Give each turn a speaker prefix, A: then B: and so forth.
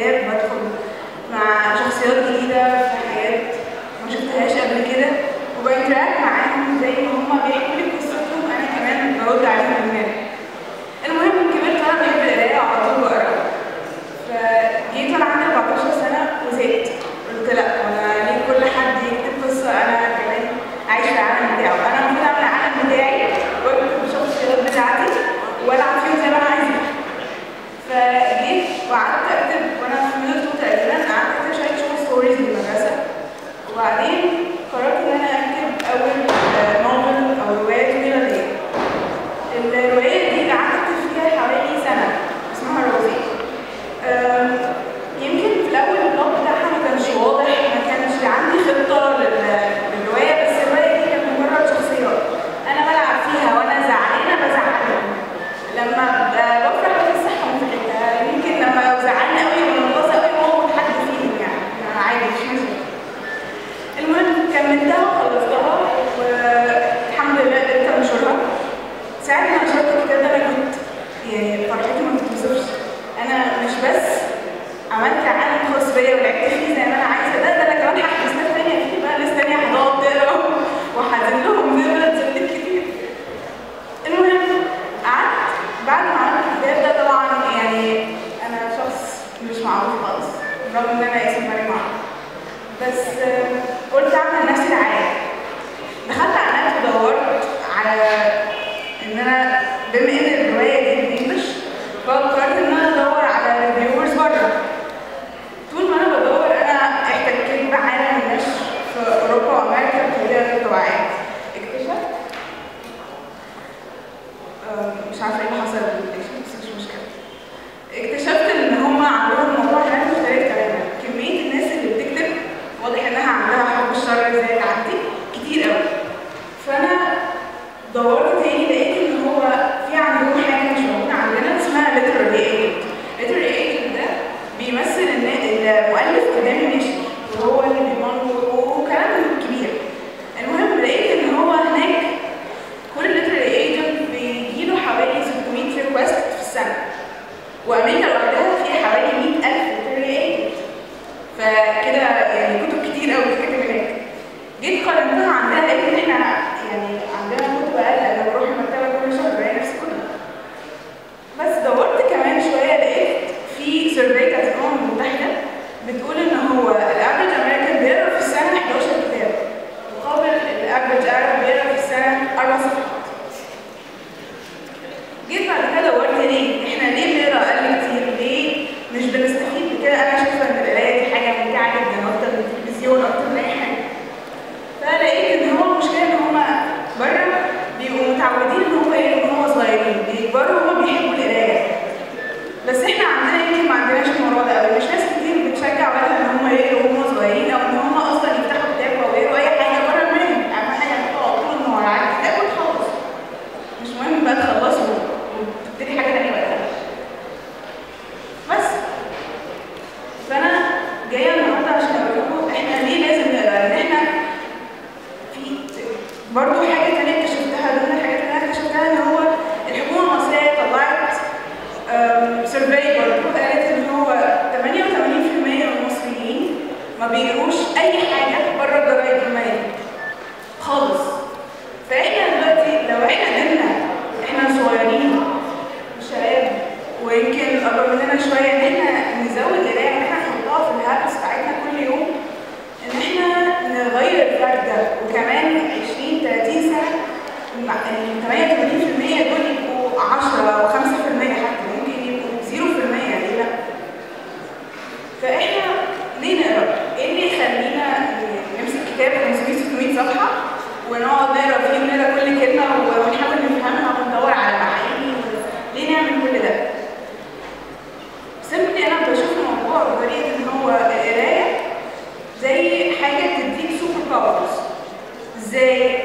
A: كتاب بدخل مع شخصيات جديدة في حياة ما شفتهاش قبل كده وبنتراكت معاهم زي ما هما بيحكوا لي قصتهم أنا كمان برد عليهم دماغي المهم كبرت وأنا بحب القراية وعلى طول بقرا فجيت وأنا عندي 14 سنة وزهقت قلت لأ أنا ليه كل حد يكتب قصة أنا كمان عايش في العالم بتاعه أنا ممكن أعمل العالم بتاعي وأكتب الشخصيات بتاعتي وألعب فيهم زي ما أنا عايزة فجيت وقعدت اكتب وانا في ميدل سكول تقريبا قعدت اكتب شويه شورت ستوريز للمدرسه وبعدين قررت ان انا اكتب اول نوفل او روايه طويله ليا الروايه دي قعدت اكتب فيها حوالي سنه اسمها روزي أم، يمكن في الاول البلوك بتاعها ما كانش واضح ما كانش عندي خطه لل- للروايه بس الروايه دي كانت مجرد شخصيات انا بلعب فيها وانا زعلانه بزعلهم لما ب- بفرح بفسحهم في حته يمكن لما زعلنا قوي وننبسط قوي هو حد فيهم يعني أنا عادي مش مشكله المهم كملتها وخلصتها والحمد لله قدرت انشرها ساعة ما نشرت الكتاب ده انا كنت يعني فرحتي ما تتوصفش انا مش بس عملت عالم خاص بيا ولعبت فيه زي ما انا عايزه ده ده انا كمان هحجز ناس تانية فيه بقى ناس تانية هتقعد تقرا وهحزن لهم زي ما انا اتسليت كتير المهم قعدت بعد ما عملت الكتاب ده طبعا يعني انا شخص مش معروف خالص رغم ان انا اسمي مريم معروف بس آه، قلت اعمل نفسي دعايه دخلت على النت ودورت على ان انا بما ان الروايه دي بالانجلش فقررت ان انا ادور على ريفيورز بره طول ما انا بدور انا احتكيت بعالم النشر في اوروبا وامريكا بطريقه غير طبيعيه اكتشفت آه، مش عارفه ايه اللي حصل بالابلكيشن بس مش مشكله اكتشفت ان هم عندهم موضوع هناك مختلف تماما كميه الناس اللي بتكتب واضح انها عندها حب الشر زي عندي كتير قوي فانا دورت تاني لقيت ان هو في عندهم حاجه مش موجوده عندنا اسمها literary agent literary agent ده بيمثل النا- المؤلف قدام النشر وهو اللي بيضمن وكلام كبير المهم لقيت ان هو هناك كل literary agent بيجيله حوالي 600 ريكوست في السنه وامريكا لوحدها فيها حوالي 100000 literary agent فكده يعني كتب كتير قوي بتتكتب هناك جيت قارنتها عندنا لقيت ان احنا يعني عندنا كتب اقل انا بروح المكتبه كل شهر بلاقي نفس الكتب بس دورت كمان شويه لقيت في سيرفي بتاعت الامم المتحده بتقول ان هو الافريج امريكان بيقرا في السنه 11 كتاب مقابل الافريج عرب بيقرا في السنه اربع صفحات جيت بعد كده دورت ليه؟ احنا ليه بنقرا اقل كتير؟ ليه مش بنستفيد بكده؟ انا شايفه ان القرايه دي حاجه ممتعه جدا اكتر من التلفزيون اكتر من اي حاجه. فلقيت ان هو المشكله ان هما بره بيبقوا متعودين ان هم يقروا من هم صغيرين، بيكبروا وهم بيحبوا القرايه. بس احنا عندنا يمكن ما عندناش الموضوع ده قوي، مش ناس كتير بتشجع ولادها ان هم يقروا وهم صغيرين او ان هم اصلا يفتحوا كتاب او يقروا اي حاجه بره المنهج، اهم حاجه تقعد طول النهار على الكتاب وتخلص. مش مهم بقى تخلصوا وتبتدي حاجه تانيه وقتها. بس فانا جايه النهارده عشان اقول لكم احنا ليه لازم نقرا؟ لان احنا في برضه حاجه تانيه اكتشفتها ضمن الحاجات اللي انا اكتشفتها ان هو الحكومه المصريه طلعت سيرفي برضه قالت ان هو 88% من المصريين ما بيقروش اي حاجه بره الجرايد والمجال خالص فاحنا دلوقتي لو احنا قدرنا احنا صغيرين شباب ويمكن اكبر مننا شويه ان احنا نزود القرايه ان احنا نحطها في الهابس بتاعتنا كل يوم ان احنا نغير الفرق ده وكمان 20 30 سنه مع- ال 88% دول يبقوا 10 او 5% حتى ممكن يبقوا 0% ليه لا؟ فاحنا ليه نقرا؟ ايه اللي يخلينا نمسك كتاب 500 600 صفحه ونقعد نقرا فيه ونقرا كل كلمه ونحاول نفهمها وندور على معاني ليه نعمل كل ده؟ سيمبلي انا بشوف الموضوع بطريقه ان هو القرايه زي حاجه بتديك سوبر باورز ازاي؟